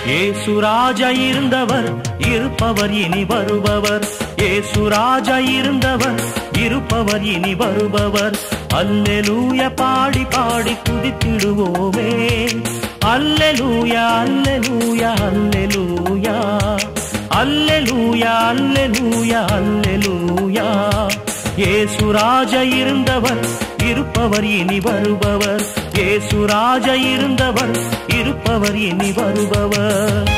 ஏசுராஜா இருந்தவர் இருப்பவர் இனி வருபவர் ஏசுராஜா இருந்தவர் இருப்பவர் இனி வருபவர் அல்லேலூய பாடி பாடி துதித்திடுவோமே அல்லேலூயா அல்லேலூயா அல்லேலூயா அல்லேலூயா அல்லேலூயா அல்லேலூயா ஏசுராஜ இருந்தவர் இருப்பவர் இனி வருபவர் ஏசுராஜ இருந்தவர் இருப்பவர் இனி வருபவர்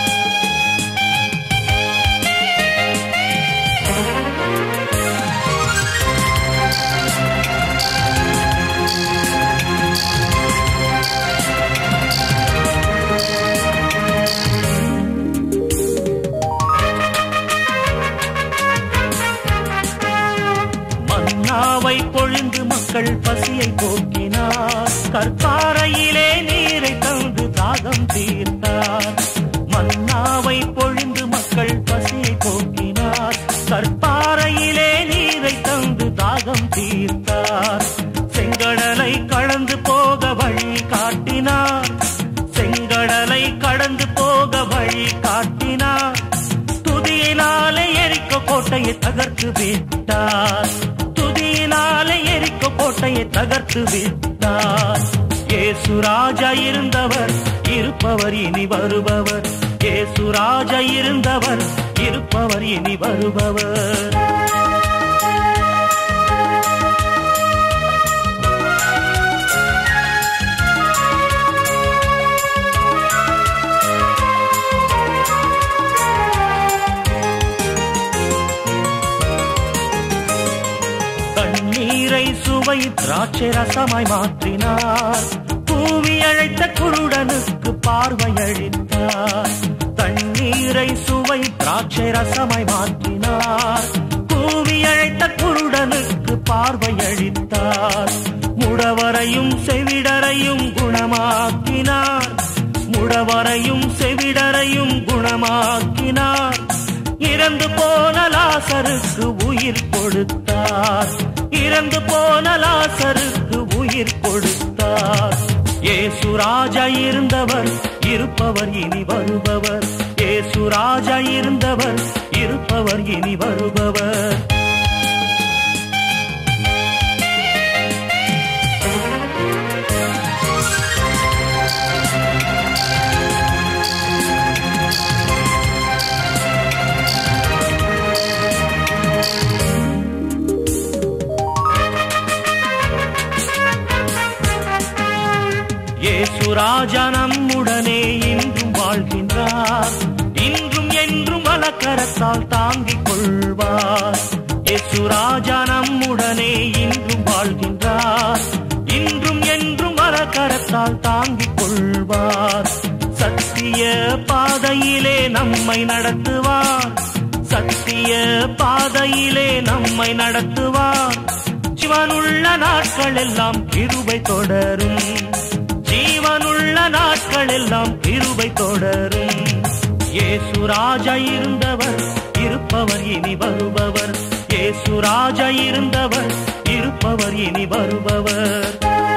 மன்னாவை பொழிந்து மக்கள் பசியை போக்கினார் கற்பாறையிலே நீரை தந்து தாகம் தீர்த்தார் மன்னாவை பொழிந்து மக்கள் பசியை போக்கினார் கற்பாறையிலே நீரை தந்து தாகம் தீர்த்தார் செங்கடலை கடந்து போக வழி காட்டினார் செங்கடலை கடந்து போக வழி காட்டினார் துதியினாலே எரிக்க கோட்டையை தகர்த்து விட்டார் துதியினாலே எரிக்க கோட்டையை தகர்த்து விட்டார் ஏசுராஜா இருந்தவர் இருப்பவர் இனி வருபவர் ஏசுராஜா இருந்தவர் இருப்பவர் இனி வருபவர் தண்ணீரை சுவை திராட்சை ரசமாய் மாற்றினார் பூமி அழைத்த குருடனுக்கு பார்வை அளித்தார் தண்ணீரை சுவை திராட்சை ரசமாய் மாற்றினார் பூமி அழைத்த குருடனுக்கு பார்வை அளித்தார் முடவரையும் செவிடரையும் குணமாக்கினார் முடவரையும் செவிடரையும் குணமாக்கினார் இறந்து போன லாசருக்கு உயிர் கொடுத்தார் இறந்து போன லாசருக்கு உயிர் கொடுத்தார் ஏசுராஜா இருந்தவர் இருப்பவர் இனி வருபவர் ஏசுராஜா இருந்தவர் இருப்பவர் இனி வருபவர் ஏசுராஜா நம்முடனே இன்றும் வாழ்கின்றார் இன்றும் என்றும் வலக்கரத்தால் தாங்கிக் கொள்வார் ஏசுராஜா நம்முடனே இன்றும் வாழ்கின்றார் இன்றும் என்றும் வலக்கரத்தால் தாங்கிக் கொள்வார் சத்திய பாதையிலே நம்மை நடத்துவார் சத்திய பாதையிலே நம்மை நடத்துவார் ஜீவனுள்ள நாட்கள் எல்லாம் கிருபை தொடரும் ஜீவனுள்ள நாட்கள் எல்லாம் கிருபை தொடரும் ஏசுராஜா இருந்தவர் இருப்பவர் இனி வருபவர் ஏசுராஜா இருந்தவர் இருப்பவர் இனி வருபவர்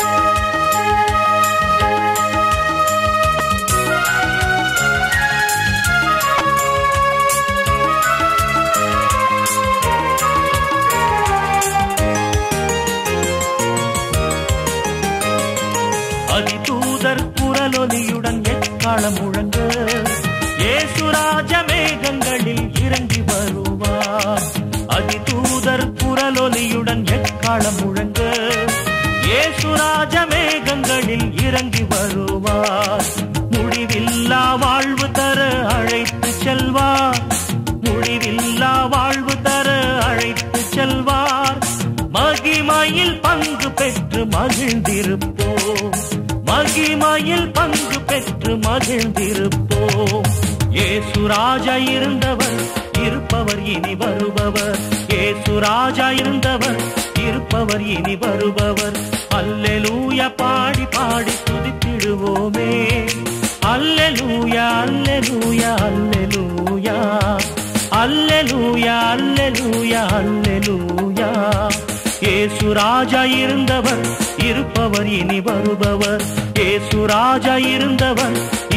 அதிதூதர் குரலொலியுடன் எக்காலம் முழங்க ஏசுராஜ மேகங்களில் இறங்கி வருவார் அதிதூதர் குரலொலியுடன் எக்காலம் முழங்க ஏசுராஜ மேகங்களில் இறங்கி வருவார் முடிவில்லா வாழ்வு தர அழைத்து செல்வார் முடிவில்லா வாழ்வு தர அழைத்து செல்வார் மகிமையில் பங்கு பெற்று மகிழ்ந்திருப்போம் மகிமையில் பங்கு பெற்று மகிழ்ந்திருப்போம் ஏசுராஜா இருந்தவர் இருப்பவர் இனி வருபவர் ஏசுராஜா இருந்தவர் இருப்பவர் இனி வருபவர் அல்லேலூயா பாடி பாடி துதித்திடுவோமே அல்லேலூயா அல்லேலூயா அல்லேலூயா அல்லேலூயா அல்லேலூயா அல்லேலூயா ஏசுராஜா இருந்தவர் இருப்பவர் இனி வருபவர் ஏசுராஜா இருந்தவர்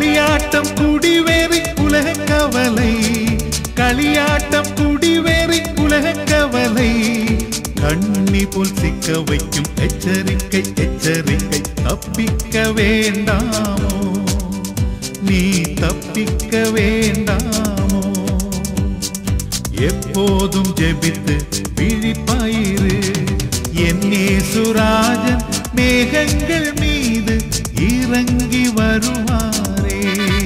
களியாட்டம் குடிவேறி உலக கவலை களியாட்டம் குடிவேறி உலக கவலை கண்ணி போல் சிக்க வைக்கும் எச்சரிக்கை எச்சரிக்கை தப்பிக்க வேண்டாமோ நீ தப்பிக்க வேண்டாமோ எப்போதும் ஜெபித்து விழிப்பாயிரு என் சுராஜன் மேகங்கள் மீது இறங்கி வருவாரே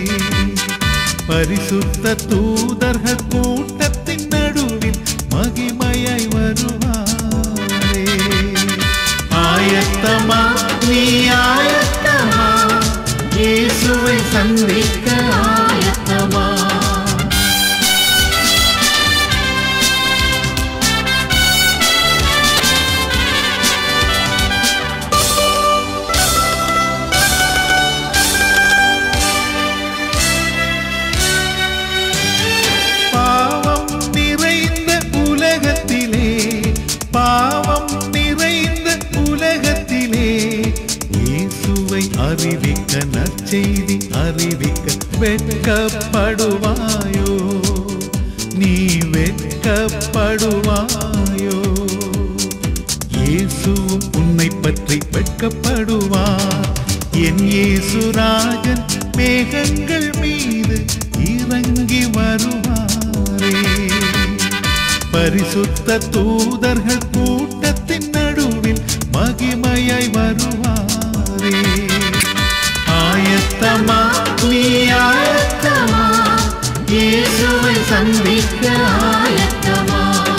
பரிசுத்த தூதர்கள் கூட்டத்தின் நடுவில் மகிமையாய் வருவாரே ஆயத்தமா நீ ஆயத்தமா இயேசுவை சந்திக்க ஆயத்தமா பாவம் நிறைந்த உலகத்திலே பாவம் நிறைந்த உலகத்திலே இயேசுவை அறிவிக்க நற்செய்தி அறிவிக்க வெட்கப்படுவாயோ நீ வெட்கப்படுவாயோ இயேசுவும் உன்னை பற்றி வெட்கப்படுவார் என் இயேசுராஜன் மேகங்கள் மீது இறங்கி வருவாரே பரிசுத்த தூதர்கள் கூட்டத்தின் நடுவில் மகிமையாய் வருவாரே ஆயத்தமா நீ ஆயத்தமா இயேசுவை சந்திக்க ஆயத்தமா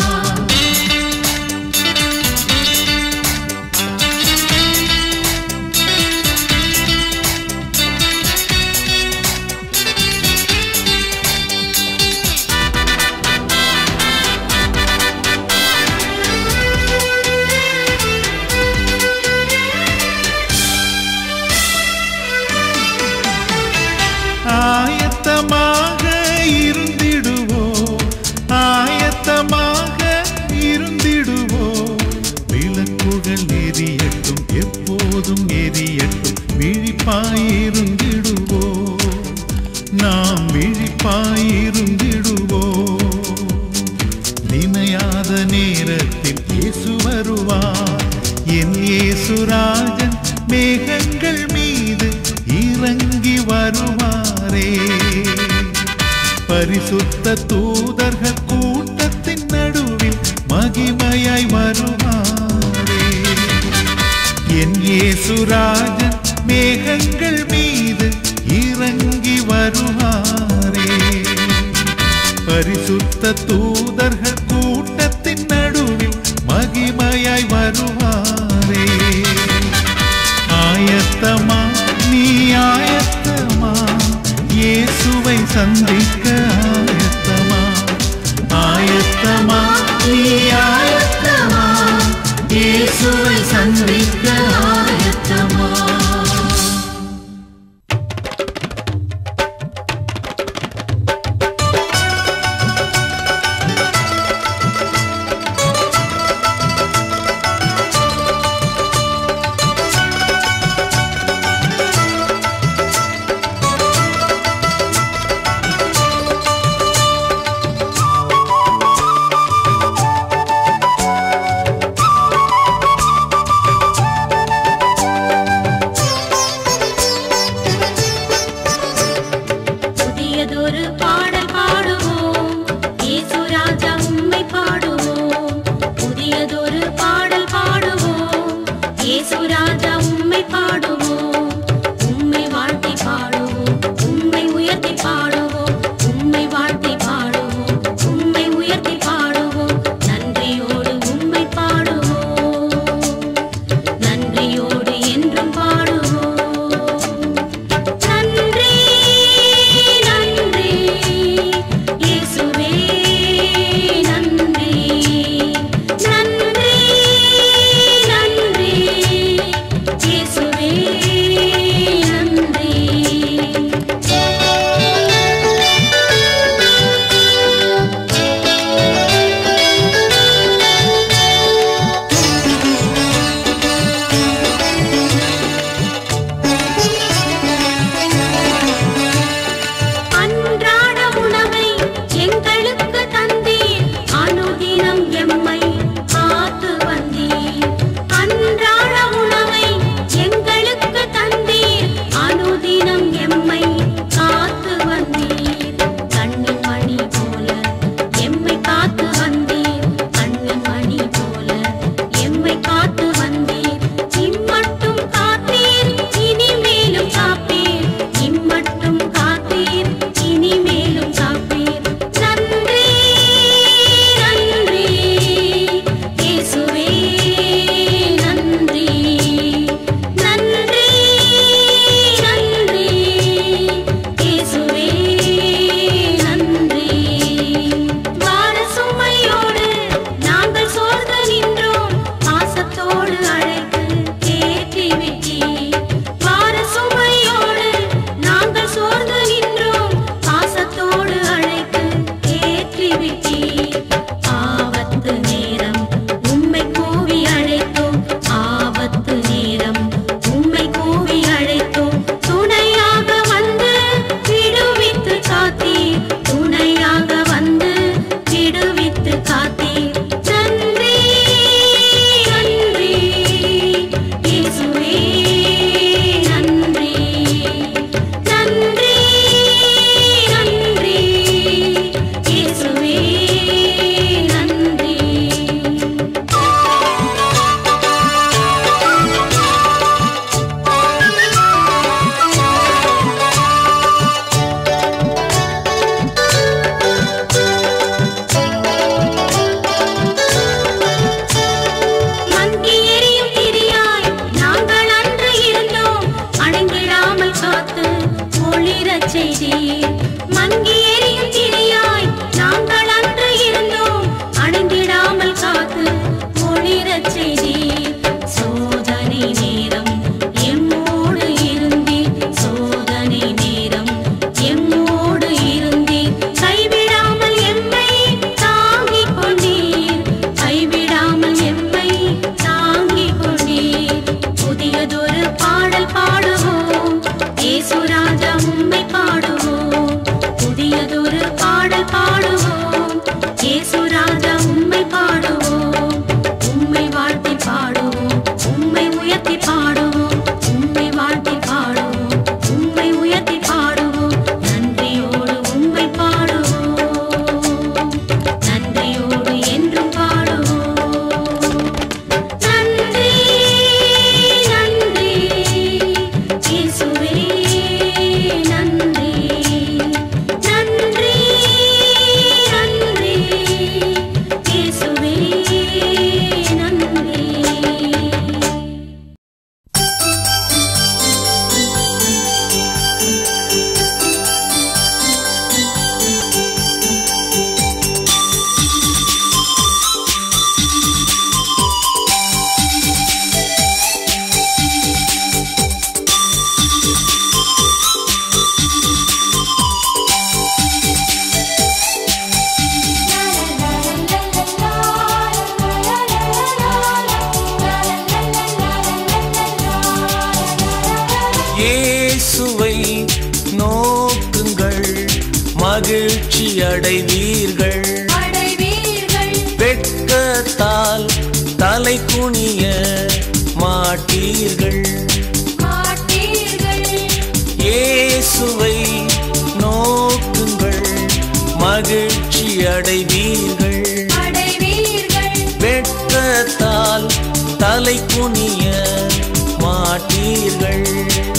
ஆயத்தமாக இருந்திடுவோம் ஆயத்தமாக இருந்திடுவோம் விளக்குகள் எரியட்டும் எப்போதும் எரியட்டும் விழிப்பாயிருந்திடுவோம் நாம் விழிப்பாயிருந்திடுவோம் நினையாத நேரத்தில் இயேசு வருவார் என் இயேசுராஜன் மேகங்கள் மீது இறங்கி வருவாரே பரிசுத்த தூதர்கள் கூட்டத்தின் நடுவில் மகிமையாய் வருவாரே என் இயேசுராஜன் மேகங்கள் மீது இறங்கி வருவாரே பரிசுத்த தூதர்கள் கூட்டத்தின் நடுவில் மகிமையாய் வருவாரே ஆயத்தமா நீ ஆயத்தமா இயேசுவை சந்திக்க ஆயத்தமா ஆயத்தமா நீ ஆயத்தமா இயேசுவை சந்திக்க ஆயத்தமா ஒளிரச் செய்தீர் மங்கி எரியும் திரியாய் நாங்கள் அன்று இருந்தோம் அணைந்திடாமல் காத்து ஒளிரச் செய்தீர் சோதனை நேரம் எம்மோடு இருந்தீர் சோதனை நேரம் எம்மோடு இருந்தீர் கைவிடாமல் எம்மை தாங்கிக் கொண்டீர் கைவிடாமல் எம்மை தாங்கிக் கொண்டீர் புதியதொரு பாடல் பாடுவோம் ஏசுராஜா உம்மை பாடுவோம் புதியதொரு பாடல் பாடுவோம் ஏசுராஜா உம்மை பாடுவோம் உம்மை வாழ்த்தி பாடுவோம் உம்மை உயர்த்தி பாடுவோம் உம்மை வாழ்த்தி பாடுவோம் உம்மை உயர்த்தி பாடுவோம் நன்றியோடு உம்மை பாடுவோம் நன்றியோடு என்றும் பாடுவோம் நன்றி நன்றி இயேசுவே நன்றி நன்றி நன்றி இயேசுவே நன்றி இயேசுவை நோக்குங்கள் மகிழ்ச்சி அடைவீர்கள் வெட்கத்தால் தலை குனிய மாட்டீர்கள் இயேசுவை நோக்குங்கள் மகிழ்ச்சி அடைவீர்கள் வெட்கத்தால் தலை குனிய மாட்டீர்கள்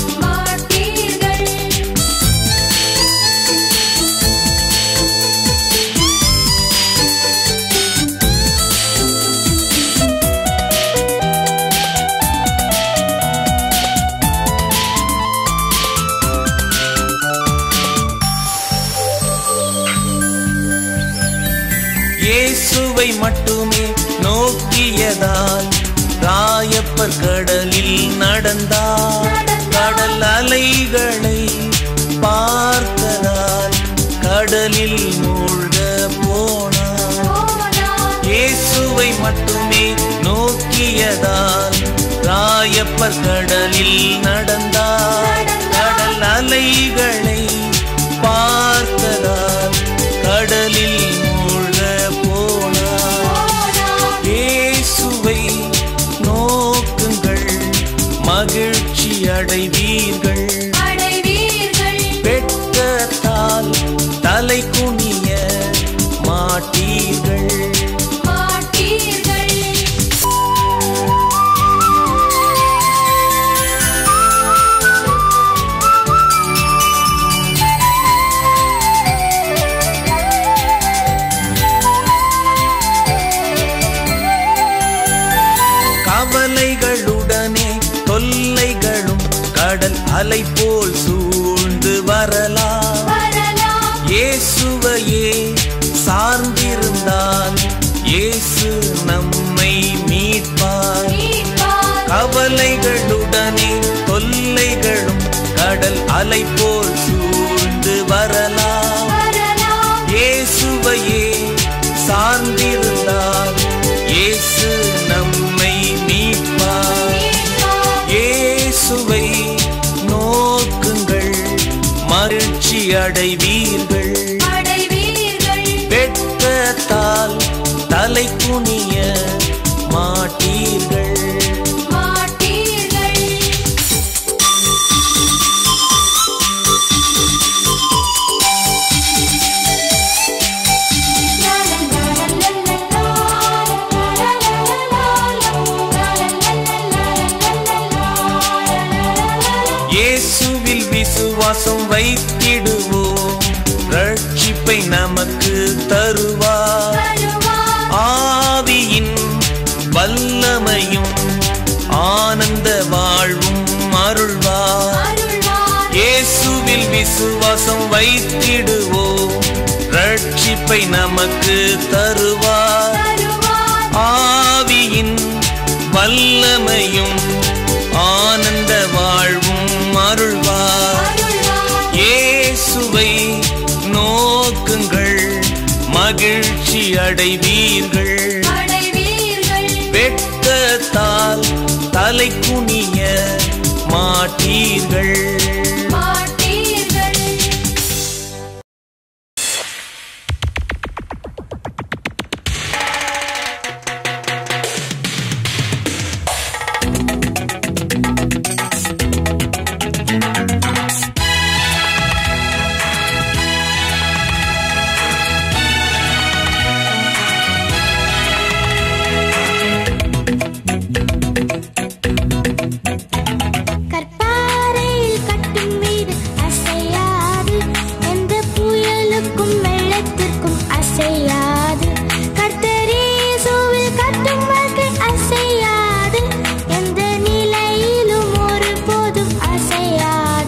இயேசுவை மட்டுமே நோக்கியதால் ராயப்பர் கடலில் நடந்தார் கடல் அலைகளை பார்த்ததால் கடலில் மூழ்க போனார் இயேசுவை மட்டுமே நோக்கியதால் ராயப்பர் கடலில் நடந்தார் கடல் அலைகளை பார்த்ததால் கடலில் மூழ்க போனார் இயேசுவை நோக்குங்கள் மகிழ்ச்சி அடைவீர்கள் வெட்கத்தால் தலை குனிய மாட்டீர்கள் கவலைகளுடனே தொல்லைகளும் கடல் அலை போல் சூழ்ந்து வரலாம் இயேசுவையே சார்ந்திருந்தால் இயேசு நம்மை மீட்பார் கவலைகளுடனே தொல்லைகளும் கடல் அலை போல் சூழ்ந்து வரலாம் இயேசுவையே சார்ந்திருந்தால் இயேசு நம்மை மீட்பார் இயேசுவை நோக்குங்கள் மகிழ்ச்சி அடைவீர்கள் வெட்கத்தால் தலை குனிய மாட்டீர்கள் இயேசுவில் விசுவாசம் வைத்திடுவோம் ரட்சிப்பை நமக்கு தருவார் ஆவியின் வல்லமையும் ஆனந்த வாழ்வும் அருள்வார் இயேசுவில் இயேசுவில் விசுவாசம் வைத்திடுவோம் ரட்சிப்பை நமக்கு தருவார் ஆவியின் வல்லமையும் ஆனந்த வாழ்வும் அருள்வார் இயேசுவை நோக்குங்கள் மகிழ்ச்சி அடைவீர்கள் வெட்கத்தால் தலை குனிய மாட்டீர்கள் கற்பாறையில் கட்டும் வீடு அசையாது எந்த புயலுக்கும் வெள்ளத்திற்கும் அசையாது கர்த்தரேசுவில் கட்டும் வாழ்க்கை அசையாது எந்த நிலையிலும் ஒரு போதும் அசையாது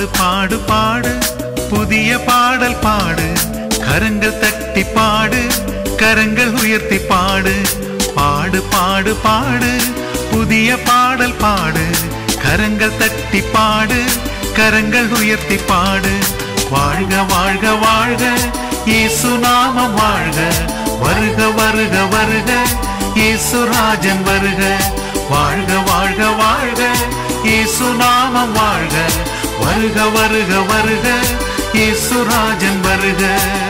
பாடு பாடு புதிய பாடல் பாடு கரங்கள் தட்டி பாடு கரங்கள் உயர்த்தி பாடு பாடு பாடு பாடு புதிய பாடல் பாடு கரங்கள் தட்டி பாடு கரங்கள் உயர்த்தி பாடு வாழ்க வாழ்க வாழ்க இயேசு நாமம் வாழ்க வருக வருக வருக இயேசு ராஜன் வருக வாழ்க வாழ்க வாழ்க இயேசு நாமம் வாழ்க வருக வருக வருக இயேசு ராஜன் வருக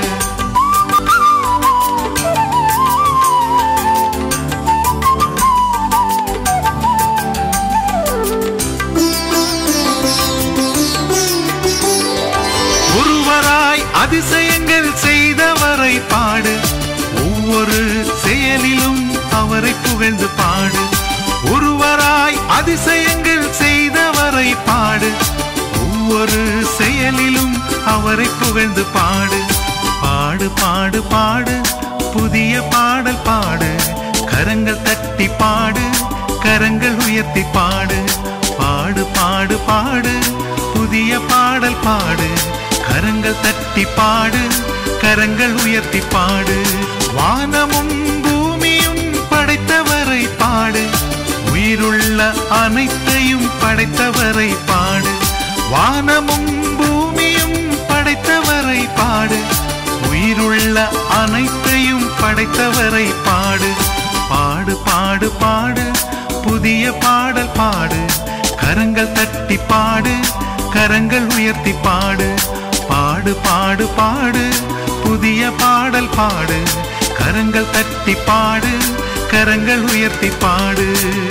ஒருவராய் அதிசயங்கள் செய்தவரை பாடு ஒவ்வொரு செயலிலும் அவரை புகழ்ந்து பாடு ஒருவராய் அதிசயங்கள் செய்தவரை பாடு ஒவ்வொரு செயலிலும் அவரை புகழ்ந்து பாடு பாடு பாடு பாடு புதிய பாடல் பாடு கரங்கள் தட்டி பாடு கரங்கள் உயர்த்தி பாடு பாடு பாடு பாடு புதிய பாடல் பாடு கரங்கள் தட்டி பாடு கரங்கள் உயர்த்தி பாடு வானமும் பூமியும் படைத்தவரை பாடு உயிருள்ள அனைத்தையும் படைத்தவரை பாடு வானமும் பூமியும் படைத்தவரை பாடு உயிருள்ள அனைத்தையும் படைத்தவரை பாடு பாடு பாடு பாடு புதிய பாடல் பாடு கரங்கள் தட்டி பாடு கரங்கள் உயர்த்தி பாடு பாடு பாடு பாடு புதிய பாடல் பாடு கரங்கள் தட்டி பாடு கரங்கள் உயர்த்தி பாடு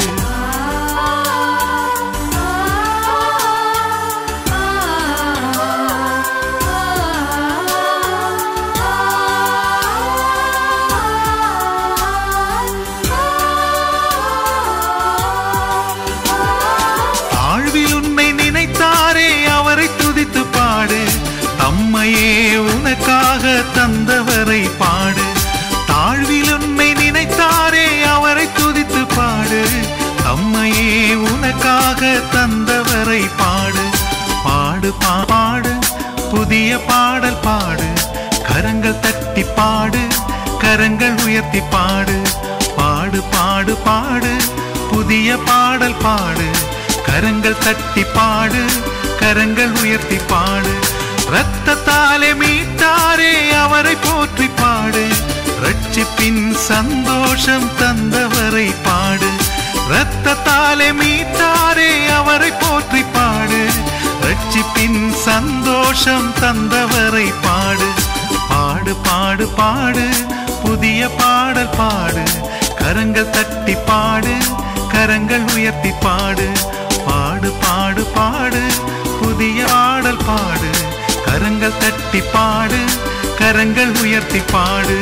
தாழ்வில் உன்னை நினைத்தாரே அவரை துதித்து பாடு தம்மையே உனக்காக தந்தவரை பாடு தாழ்வில் உன்னை நினைத்தாரே அவரை துதித்து பாடு தம்மையே உனக்காக தந்தவரை பாடு பாடு பா- பாடு புதிய பாடல் பாடு கரங்கள் தட்டி பாடு கரங்கள் உயர்த்தி பாடு பாடு பாடு பாடு புதிய பாடல் பாடு கரங்கள் தட்டி பாடு கரங்கள் உயர்த்தி பாடு ரத்தத்தாலே மீட்டாரே அவரை போற்றி பாடு ரட்சிப்பின் சந்தோஷம் தந்தவரை பாடு ரத்தத்தாலே மீட்டாரே அவரை போற்றி பாடு ரட்சிப்பின் சந்தோஷம் தந்தவரை பாடு பாடு பாடு பாடு புதிய பாடல் பாடு கரங்கள் தட்டி பாடு கரங்கள் உயர்த்தி பாடு பாடு பாடு பாடு புதிய பாடல் பாடு கரங்கள் தட்டி பாடு கரங்கள் உயர்த்தி பாடு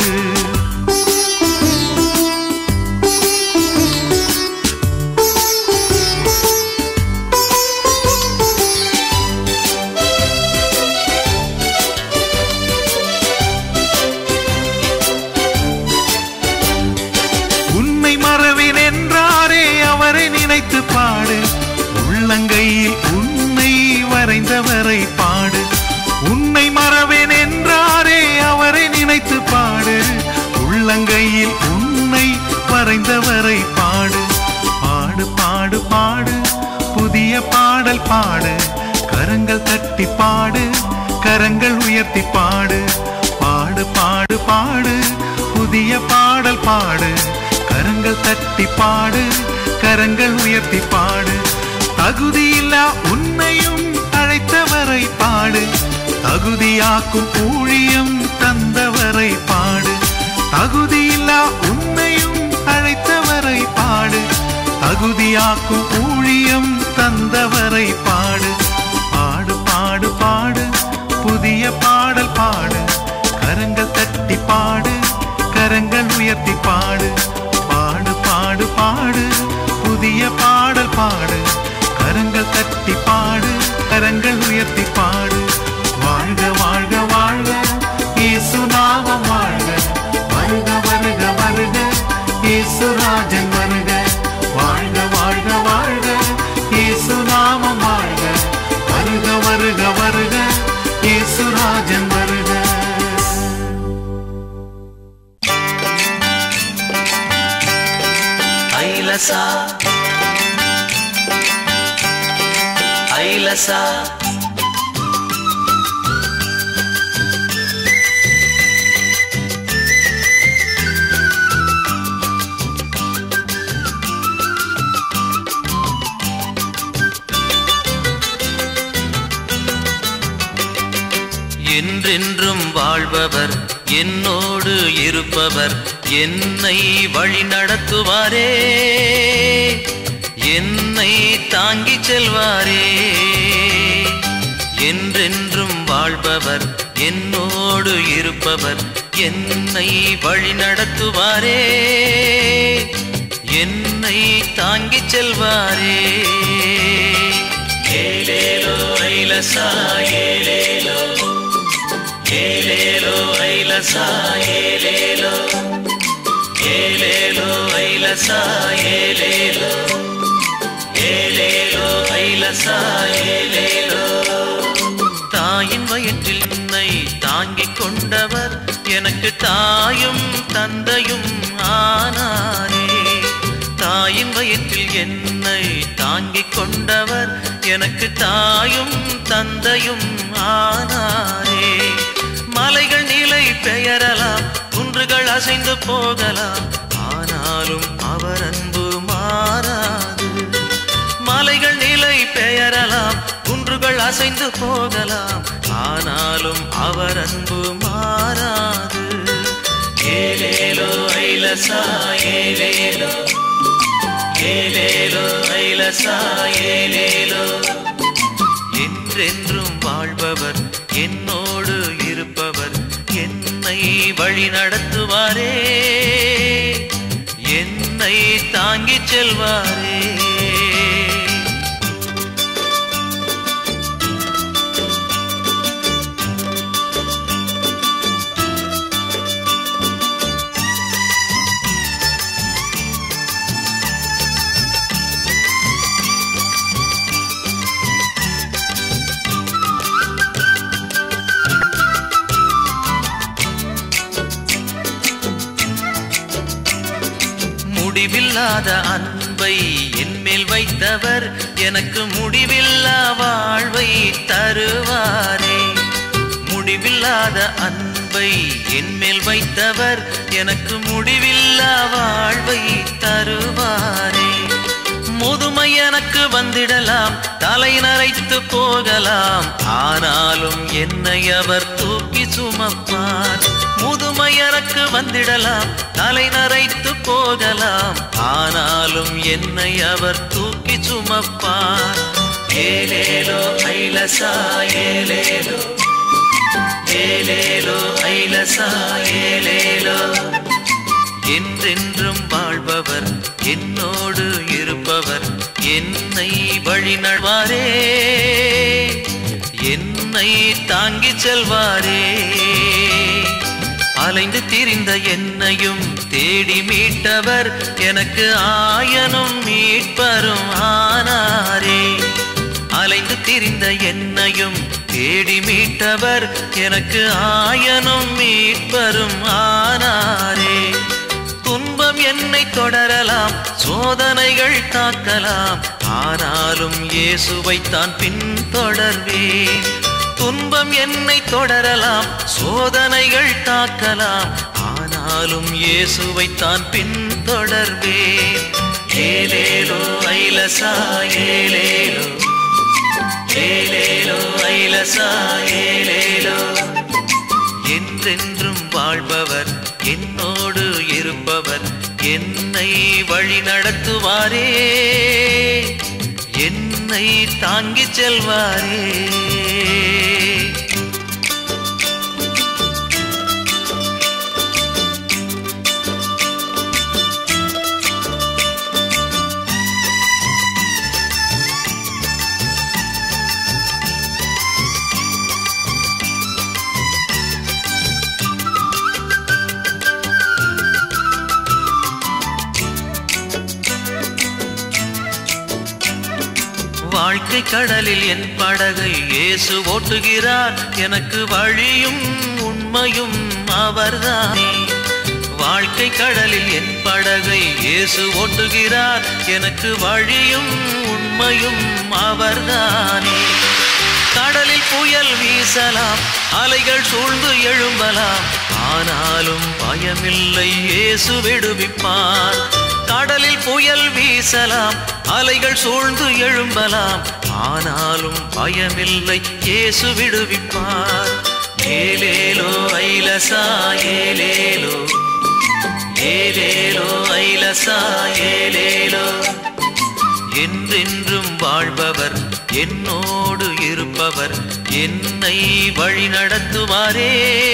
உன்னை மறவேன் என்றாரே அவரை நினைத்து பாடு உள்ளங்கையில் உன்னை வரைந்தவரை பாடு உன்னை மறவேன் என்றாரே அவரை நினைத்து பாடு உள்ளங்கையில் உன்னை வரைந்தவரை பாடு பாடு பாடு பாடு புதிய பாடல் பாடு கரங்கள் தட்டி பாடு கரங்கள் உயர்த்தி பாடு பாடு பாடு பாடு புதிய பாடல் பாடு கரங்கள் தட்டி பாடு கரங்கள் உயர்த்தி பாடு தகுதியில்லா உன்னையும் அழைத்தவரை பாடு தகுதியாக்கும் ஊழியம் தந்தவரை பாடு தகுதியில்லா உன்னையும் அழைத்தவரை பாடு தகுதியாக்கும் ஊழியம் தந்தவரை பாடு பாடு பாடு பாடு புதிய பாடல் பாடு கரங்கள் தட்டி பாடு கரங்கள் உயர்த்தி பாடு பாடு பாடு பாடு புதிய பாடல் பாடு கரங்கள் தட்டி பாடு கரங்கள் உயர்த்தி பாடு வாழ்க வாழ்க வாழ்க இயேசு நாமம் வாழ்க வருக வருக வருக இயேசு ராஜன் வருக வாழ்க வாழ்க வாழ்க ஐலசா என்றென்றும் வாழ்பவர் என்னோடு இருப்பவர் என்னை வழி நடத்துவாரே என்னை தாங்கிச் செல்வாரே என்றென்றும் வாழ்பவர் என்னோடு இருப்பவர் என்னை வழி நடத்துவாரே என்னை தாங்கிச் செல்வாரே ஏலேலோ ஐலசா ஏலேலோ ஏலேலோ ஐலசா ஏலேலோ ஏலேலோ ஐலசா ஏலேலோ ஏலேலோ ஐலசா ஏலேலோ தாயின் வயிற்றில் என்னை தாங்கிக் கொண்டவர் எனக்கு தாயும் தந்தையும் ஆனாரே தாயின் வயிற்றில் என்னை தாங்கிக் கொண்டவர் எனக்கு தாயும் தந்தையும் ஆனாரே மலைகள் நிலை பெயரலாம் குன்றுகள் அசைந்து போகலாம் ஆனாலும் அவர் அன்பு மாறாது மலைகள் நிலை பெயரலாம் குன்றுகள் அசைந்து போகலாம் ஆனாலும் அவர் அன்பு மாறாது ஏலேலோ ஐலசா ஏலேலோ ஏலேலோ ஐலசா ஏலேலோ என்றென்றும் வாழ்பவர் என்னோடு இருப்பவர் என்னை வழி நடத்துவாரே என்னை தாங்கிச் செல்வாரே முடிவில்லாத அன்பை என்மேல் வைத்தவர் எனக்கு முடிவில்லா வாழ்வை தருவாரே முடிவில்லாத அன்பை என்மேல் வைத்தவர் எனக்கு முடிவில்லா வாழ்வை தருவாரே முதுமை எனக்கு வந்திடலாம் தலை நரைத்து போகலாம் ஆனாலும் என்னை அவர் தூக்கி சுமப்பார் முதுமை எனக்கு வந்திடலாம் தலை நரைத்து போகலாம் ஆனாலும் என்னை அவர் தூக்கி சுமப்பார் ஏலேலோ ஐலசா ஏலேலோ ஏலேலோ ஐலசா ஏலேலோ என்றென்றும் வாழ்பவர் என்னோடு இருப்பவர் என்னை வழி நடவாரே என்னை தாங்கிச் செல்வாரே அலைந்து திரிந்த என்னையும் தேடி மீட்டவர் எனக்கு ஆயனும் மீட்பரும் ஆனாரே அலைந்து திரிந்த என்னையும் தேடி மீட்டவர் எனக்கு ஆயனும் மீட்பரும் ஆனாரே துன்பம் என்னை தொடரலாம் சோதனைகள் தாக்கலாம் ஆனாலும் இயேசுவைத்தான் பின்தொடர்வேன் துன்பம் என்னை தொடரலாம் சோதனைகள் தாக்கலாம் ஆனாலும் இயேசுவைத்தான் பின்தொடர்வேன் ஏலேலோ ஐலசா ஏலேலோ ஏலேலோ ஐலசா ஏலேலோ என்றென்றும் வாழ்பவர் என்னோடு இருப்பவர் என்னை வழி நடத்துவாரே என்னை தாங்கிச் செல்வாரே வாழ்க்கை கடலில் என் படகை இயேசு ஓட்டுகிறார் எனக்கு வழியும் உண்மையும் அவர்தானே வாழ்க்கை கடலில் என் படகை இயேசு ஓட்டுகிறார் எனக்கு வழியும் உண்மையும் அவர்தானே கடலில் புயல் வீசலாம் அலைகள் சூழ்ந்து எழும்பலாம் ஆனாலும் பயமில்லை இயேசு விடுவிப்பார் கடலில் புயல் வீசலாம் அலைகள் சூழ்ந்து எழும்பலாம் ஆனாலும் பயமில்லை இயேசு விடுவிப்பார் ஏலேலோ ஐலசா ஏலேலோ ஏலேலோ ஐலசா ஏலேலோ என்றென்றும் வாழ்பவர் என்னோடு இருப்பவர் என்னை வழி நடத்துவாரே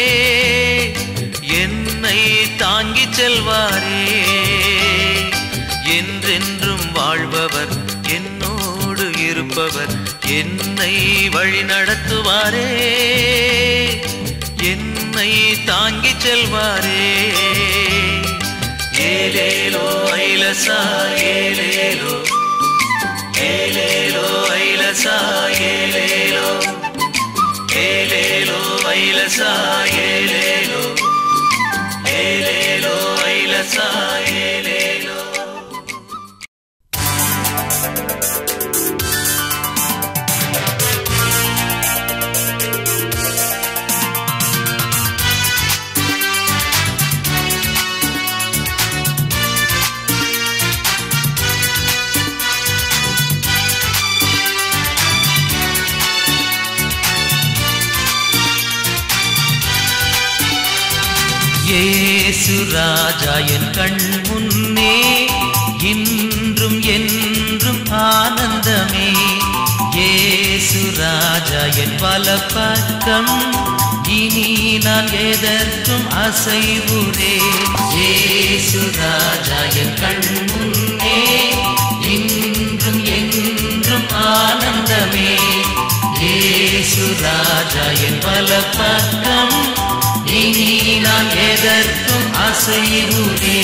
என்னை தாங்கிச் செல்வாரே என்றென்றும் வாழ்பவர் என்னோடு இருப்பவர் என்னை வழி நடத்துவாரே என்னை தாங்கிச் செல்வாரே ஏலேலோ ஐலசா ஏலேலோ ஏலேலோ ஐலசா ஏலேலோ ஏலேலோ ஐலசா ஏலேலோ ஏலேலோ ஐலசா ஏலேலோ இயேசு ராஜா என் கண் முன்னே இன்றும் என்றும் ஆனந்தமே இயேசு ராஜா என் வலப்பக்கம் இனி நான் எதற்கும் அசைவுரே இயேசு ராஜா என் கண் முன்னே இன்றும் என்றும் ஆனந்தமே இயேசு ராஜா என் வலப்பக்கம் இனி நான் எதற்கும் அசைவுரே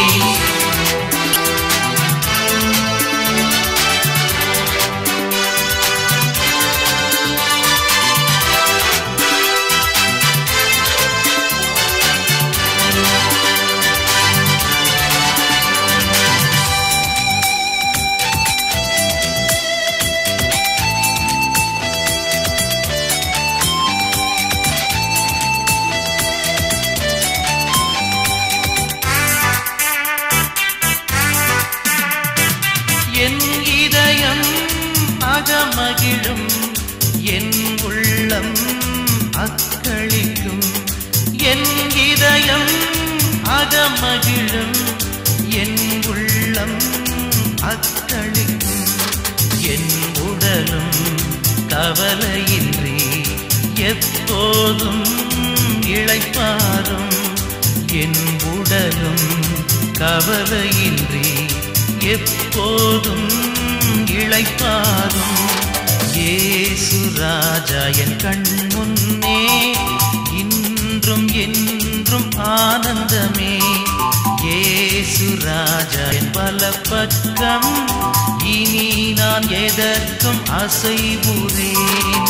என் இதயம் அகமகிழும் என் உள்ளம் அக்களிக்கும் என் இதயம் அகமகிழும் என் உள்ளம் அக்களிக்கும் என் உடலும் கவலையின்றி எப்போதும் இளைப்பாரும் என் உடலும் கவலையின்றி எப்போதும் இளைப்பாரும் இயேசு ராஜா என் கண் முன்னே இன்றும் என்றும் ஆனந்தமே இயேசு ராஜா என் பலப்பக்கம் இனி நான் எதற்கும் அசைவுறேன்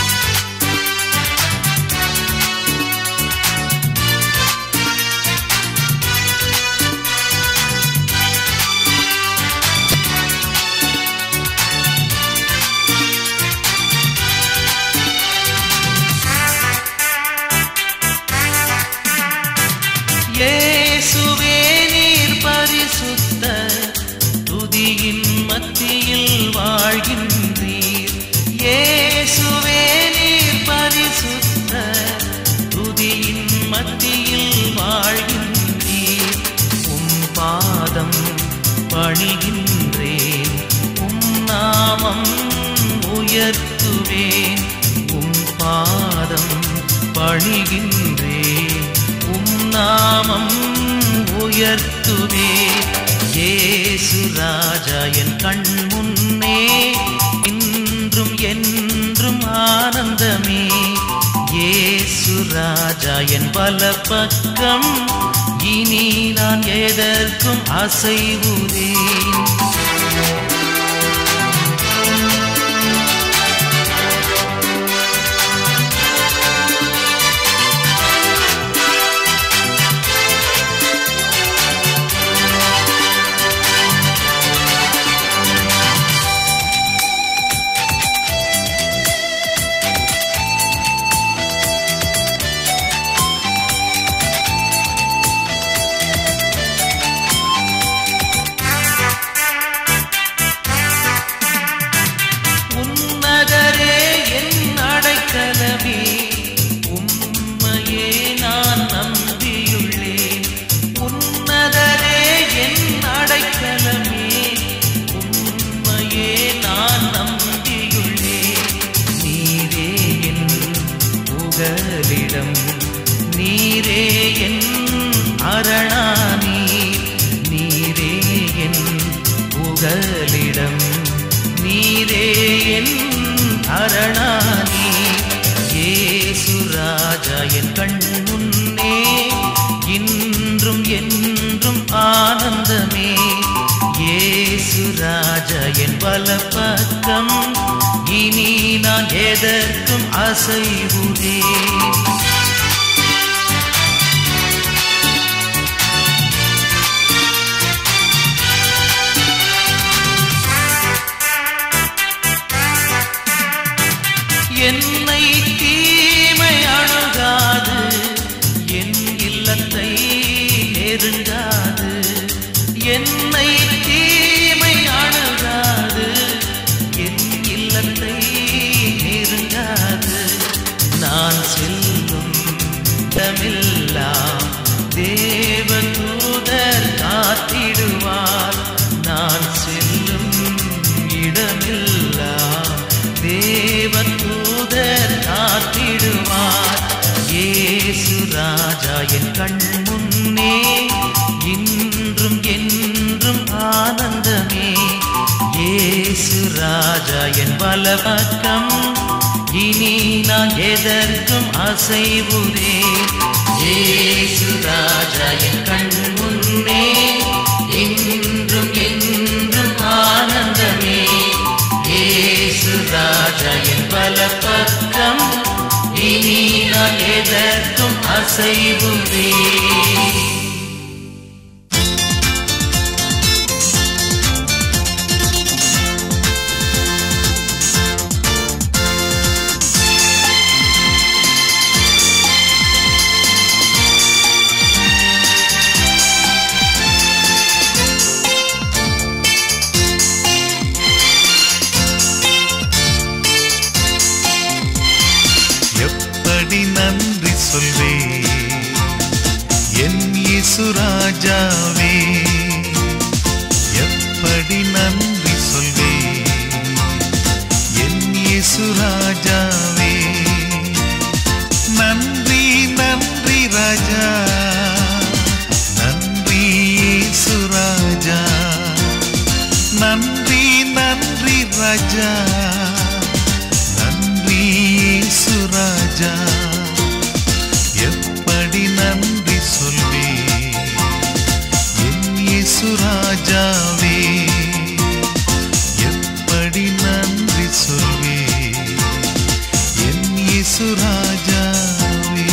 இயேசுவே நீர் பரிசுத்த துதியின் மத்தியில் வாழ்கின்றீர் இயேசுவே நீர் பரிசுத்த துதியின் மத்தியில் வாழ்கின்றீர் உம் பாதம் பணிகின்றேன் உம் நாமம் உயர்த்துவேன் உம் பாதம் பணிகின்றேன் உம் நாமம் உயர்த்துவே இயேசு ராஜா என் கண் முன்னே இன்றும் என்றும் ஆனந்தமே இயேசு ராஜா என் பலப்பக்கம் இனி நான் எதற்கும் அசைவுறேன் அரணானே இயேசு ராஜா என் கண் முன்னே இன்றும் என்றும் ஆனந்தமே இயேசு ராஜா என் வலப்பக்கம் இனி நான் எதற்கும் அசைவுதேன் என்னை தீமை அணுகாது என் இல்லத்தை நெருங்காது என்னை தீமை அணுகாது என் இல்லத்தை நெருங்காது நான் செல்லும் இடமெல்லாம் தேவ தூதர் காத்திடுவார் நான் செல்லும் இடமெல்லாம் தேவ தூதர் காத்திடுவார் இயேசு ராஜா என் கண் முன்னே இன்றும் என்றும் ஆனந்தமே இயேசு ராஜா என் வலப்பக்கம் இனி நான் எதற்கும் அசைவுதேன் இயேசு ராஜா என் கண் முன்னே இன்றும் என்றும் ஆனந்தமே இயேசு ராஜா என் வலப்பக்கம் இனி நான் எதற்கும் அசைவுதேன் எப்படி நன்றி சொல்வேன் என் இயேசு ராஜாவே எப்படி நன்றி சொல்வேன் என் இயேசு ராஜாவே நன்றி நன்றி ராஜா நன்றி இயேசு ராஜா நன்றி நன்றி ராஜா நன்றி இயேசு ராஜா எப்படி நன்றி சொல்வேன் என் இயேசு ராஜாவே எப்படி நன்றி சொல்வேன் என் இயேசு ராஜாவே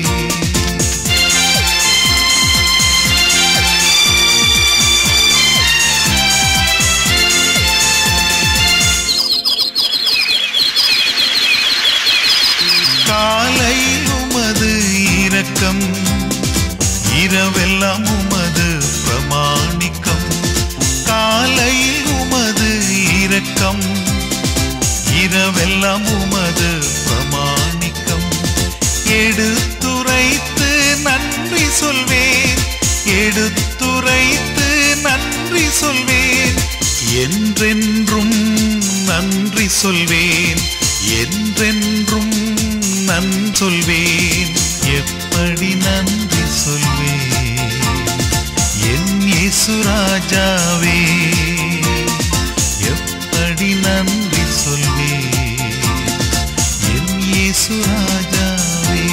காலை உமது இரக்கம் இரவெல்லாம் உமது பிரமாணிக்கம் காலை உமது இரக்கம் இரவெல்லாம் உமது பிரமாணிக்கம் எடுத்துரைத்து நன்றி சொல்வேன் எடுத்துரைத்து நன்றி சொல்வேன் என்றென்றும் நன்றி சொல்வேன் என்றென்றும் நன் சொல்வேன் எப்படி நன்றி சொல்வேன் என் இயேசு ராஜாவே எப்படி நன்றி சொல்வேன் என் இயேசு ராஜாவே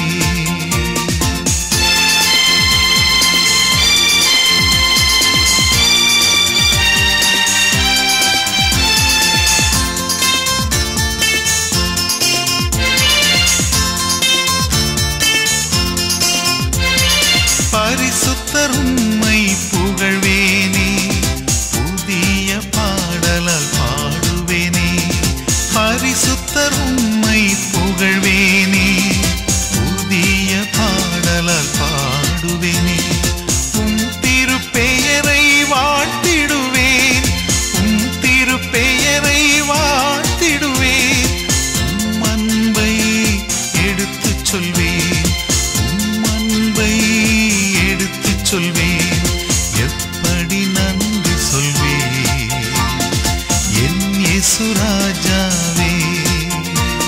பரிசுத்தர் உம்மை புகழ்வேனே புதிய பாடலால் பாடுவேனே பரிசுத்தர் உம்மை புகழ்வேனே புதிய பாடலால் பாடுவேனே உம் திருப்பெயரை வாழ்த்திடுவேன் உம் திருப்பெயரை வாழ்த்திடுவேன் உம் அன்பை எடுத்துச் சொல்வேன் உம் அன்பை எடுத்துச் சொல்வேன் எப்படி நன்றி சொல்வேன் என் இயேசு ராஜாவே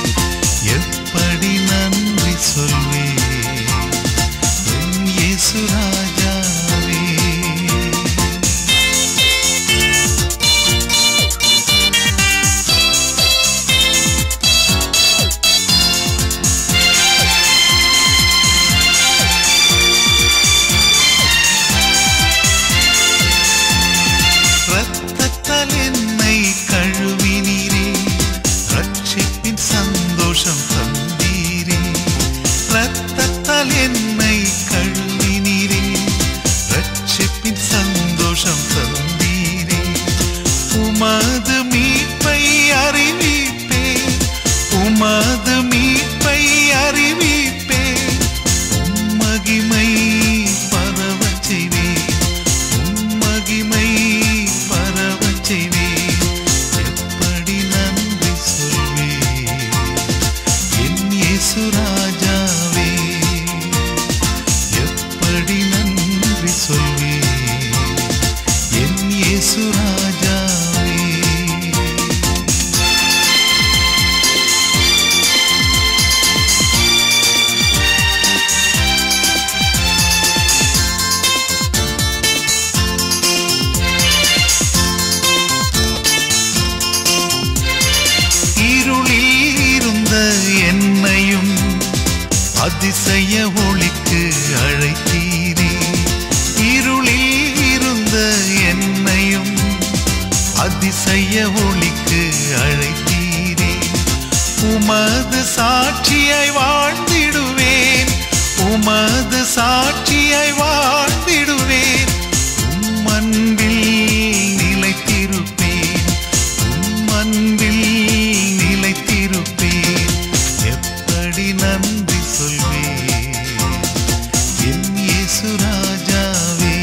அதிசய ஒளிக்கு அழைத்தீரே இருளில் இருந்த என்னையும் அதிசய ஒளிக்கு அழைத்தீரே உமது சாட்சியாய் வாழ்ந்திடுவேன் உமது சாட்சியாய் வாழ்ந்திடுவேன் உம் அன்பில் நிலைத்திருப்பேன் உம் அன்பில் நிலைத்திருப்பேன் எப்படி நன்றி சொல்வேன் என் இயேசு ராஜாவே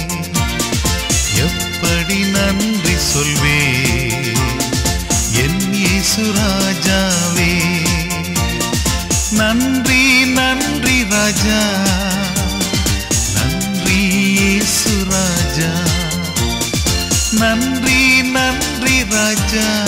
எப்படி நன்றி சொல்வேன் என் இயேசு ராஜாவே நன்றி நன்றி ராஜா நன்றி இயேசு ராஜா நன்றி நன்றி ராஜா